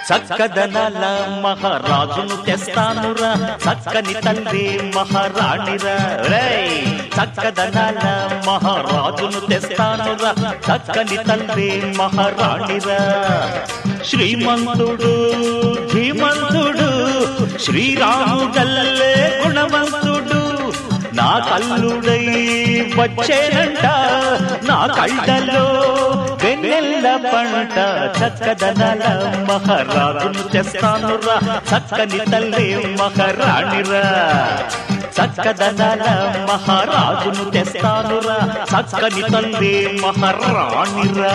చక్కదనాల మహారాజును తెస్తానురా చక్కని తల్లి మహారాణిరా రేయ్ చక్కదనాల మహారాజును తెస్తానురా చక్కని తల్లి మహారాణిరా శ్రీమంతుడు ధీమంతుడు శ్రీరాముడల్లే గుణవంతుడు నా కల్లుడై వచ్చేనంట నా కళ్ళలో వెన్నెల్ల పంట చక్కదనాల మహారాజును తెస్తానురా చక్కని తల్లి మహారాణిరా చక్కదనాల మహారాజును తెస్తానురా చక్కని తల్లి మహారాణిరా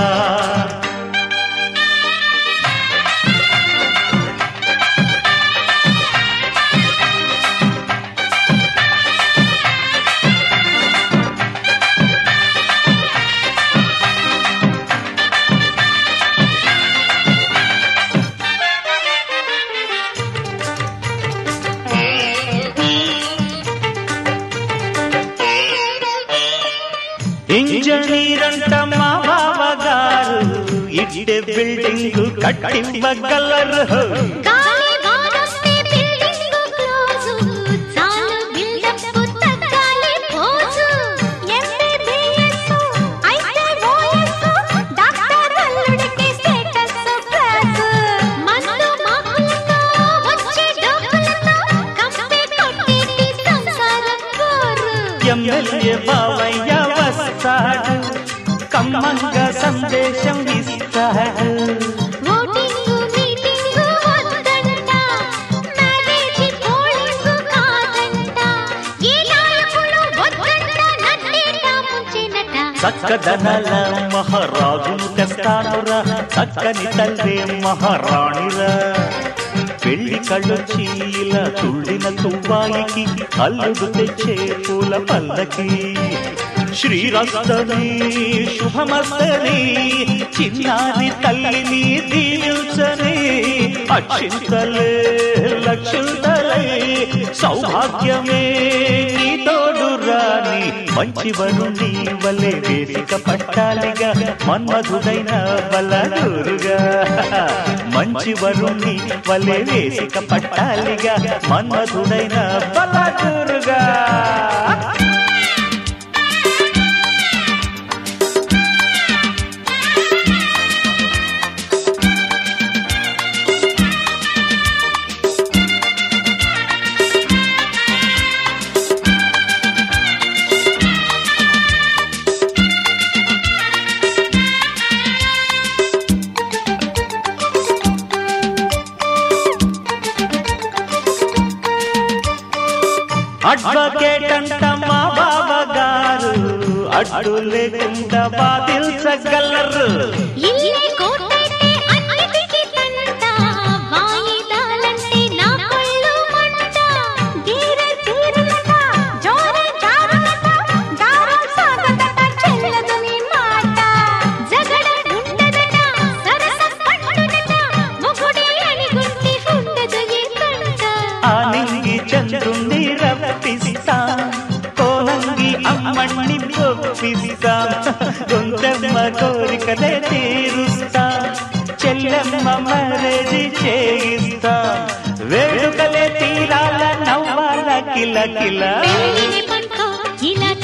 ఇంజనీర్ అంట మా బావగారు ఇట్టే బిల్డింగ్ కట్టివ్వగలరు గాలి వానొస్తే బిల్డింగు క్లోజు చాలు బిల్డప్ తగ్గాలి పోజు ఎంబీబీఎస్ అయితే ఓఎస్ డాక్టర్ అల్లుడికి స్టేటస్ క్లాస్ మందు మాకులతో వచ్చే డబ్బులతో కంపే కొట్టేటి సంసారం కోరు ఎమ్మెల్యే బావయ్య వస్తాడు కమ్మంగా సందేశం ఇస్తాడు ఓటింగు మీటింగు వద్దంట మ్యారేజీ పోలింగు కాదంట ఏ నాయకులు వద్దంట నన్నేట ముంచినట చక్కదనల మహారాజును తెస్తానురా చక్కని తల్లి మహారాణిరా పెళ్లి కళ్ళొచ్చి ఇలా తుళ్ళిన తువ్వాయికి అల్లుడు తెచ్చే పూల పల్లకి శ్రీరస్తని శుభమస్తని చిన్నారి తల్లిని దీవించని అక్షింతలే లక్షింతలే సౌభాగ్యమే నీ తోడు రాని మంచి వరుణి వలె వేదిక పట్టాలిగా మన్మధుడైన బలదూరుగా మంచి వరుణి వలె వేసిక పట్టాలిగా మన్మధుడైన బలదూరుగా అడ్వకేట్ అంట మా బాబా గారు అడ్డు లేకుండా బాధించగలరు ఇల్లే కోటైతే అన్నిటికీ తంట వాయిదాలంటే నా కళ్ళు మంట గీర తీరులట జోరే జారులట జారం సాగదట చెల్లదు నీ మాట జగడ ఉండదట సరసం పట్టుదట మొగుడే అని గుంటి ఉండదు ఏ కంట ఆ నింగి చంద్రుణ్ణి రప్పిస్తా కోనంగి అమ్మణ్ణి పొప్పిస్తా గొంతమ్మ కోరికలే తీరుస్తా చెల్లెమ్మ మరేది చేయిస్తా వేడుకలే తీరాల నవ్వాల కిల కిల పెళ్ళిని పంకో ఇలా